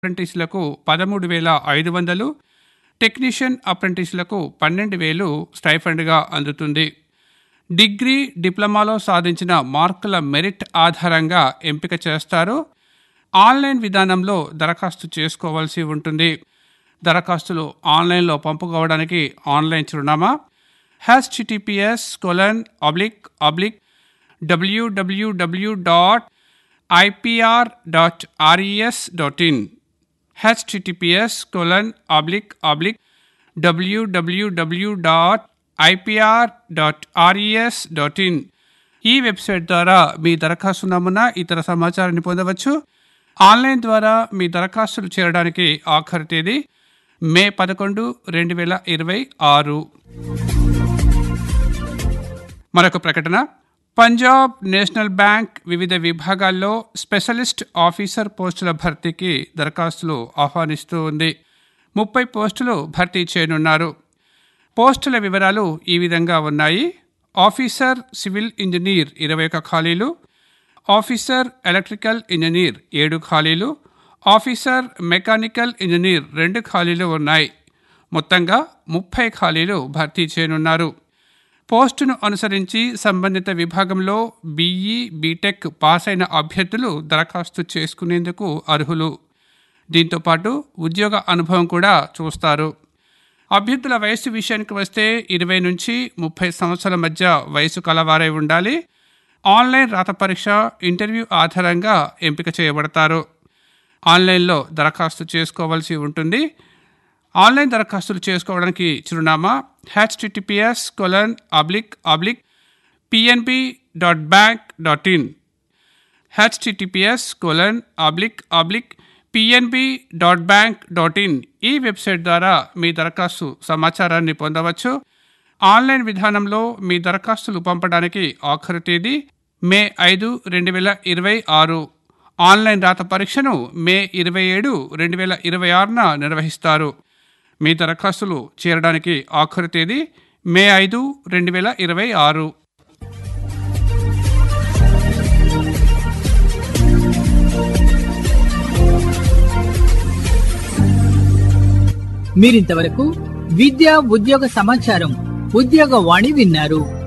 అప్రెంటిస్లకు పదమూడు వేల ఐదు వందలు టెక్నీషియన్ అప్రెంటిస్లకు పన్నెండు వేలు స్టైఫండ్గా అందుతుంది డిగ్రీ డిప్లొమాలో సాధించిన మార్కుల మెరిట్ ఆధారంగా ఎంపిక చేస్తారు ఆన్లైన్ విధానంలో దరఖాస్తు చేసుకోవాల్సి ఉంటుంది దరఖాస్తులు ఆన్లైన్లో పంపుకోవడానికి ఆన్లైన్ చిరునామా https colon oblique oblique డబ్ల్యూడబ్ల్యూడబ్ల్యూ dot IPR dot RES dot in https colon oblique oblique www dot IPR dot RES dot in ఈ వెబ్సైట్ ద్వారా మీ దరఖాస్తు నమూనా ఇతర సమాచారాన్ని పొందవచ్చు ఆన్లైన్ ద్వారా మీ దరఖాస్తులు చేరడానికి ఆఖరి తేదీ మే పదకొండు రెండు వేల ఇరవై ఆరు మరొక ప్రకటన పంజాబ్ నేషనల్ బ్యాంక్ వివిధ విభాగాల్లో స్పెషలిస్ట్ ఆఫీసర్ పోస్టుల భర్తీకి దరఖాస్తులు ఆహ్వానిస్తూ ఉంది ముప్పై పోస్టులు భర్తీ చేయనున్నారు పోస్టుల వివరాలు ఈ విధంగా ఉన్నాయి ఆఫీసర్ సివిల్ ఇంజనీర్ ఇరవై ఒక ఖాళీలు ఆఫీసర్ ఎలక్ట్రికల్ ఇంజనీర్ ఏడు ఖాళీలు ఆఫీసర్ మెకానికల్ ఇంజనీర్ రెండు ఖాళీలు ఉన్నాయి మొత్తంగా ముప్పై ఖాళీలు భర్తీ చేయనున్నారు పోస్టును అనుసరించి సంబంధిత విభాగంలో బీఈ బీటెక్ పాస్ అయిన అభ్యర్థులు దరఖాస్తు చేసుకునేందుకు అర్హులు దీంతోపాటు ఉద్యోగ అనుభవం కూడా చూస్తారు అభ్యర్థుల వయసు విషయానికి వస్తే ఇరవై నుంచి ముప్పై సంవత్సరాల మధ్య వయసు కలవారై ఉండాలి ఆన్లైన్ రాత పరీక్ష ఇంటర్వ్యూ ఆధారంగా ఎంపిక చేయబడతారు ఆన్లైన్లో దరఖాస్తు చేసుకోవాల్సి ఉంటుంది ఆన్లైన్ దరఖాస్తులు చేసుకోవడానికి చిరునామా https colon oblique oblique PNB dot bank dot in https colon oblique oblique PNB dot bank dot in ఈ వెబ్సైట్ ద్వారా మీ దరఖాస్తు సమాచారాన్ని పొందవచ్చు ఆన్లైన్ విధానంలో మీ దరఖాస్తులు పంపడానికి ఆఖరి తేదీ మే ఐదు రెండు వేల ఇరవై ఆరు ఆన్లైన్ రాత పరీక్షను మే ఇరవై ఏడు రెండు వేల ఇరవై ఆరున నిర్వహిస్తారు మీ దరఖాస్తులు చేరడానికి ఆఖరి తేదీ మే ఐదు రెండు వేల ఇరవై ఆరు మీరింతవరకు విద్య ఉద్యోగ సమాచారం ఉద్యోగ వాణి విన్నారు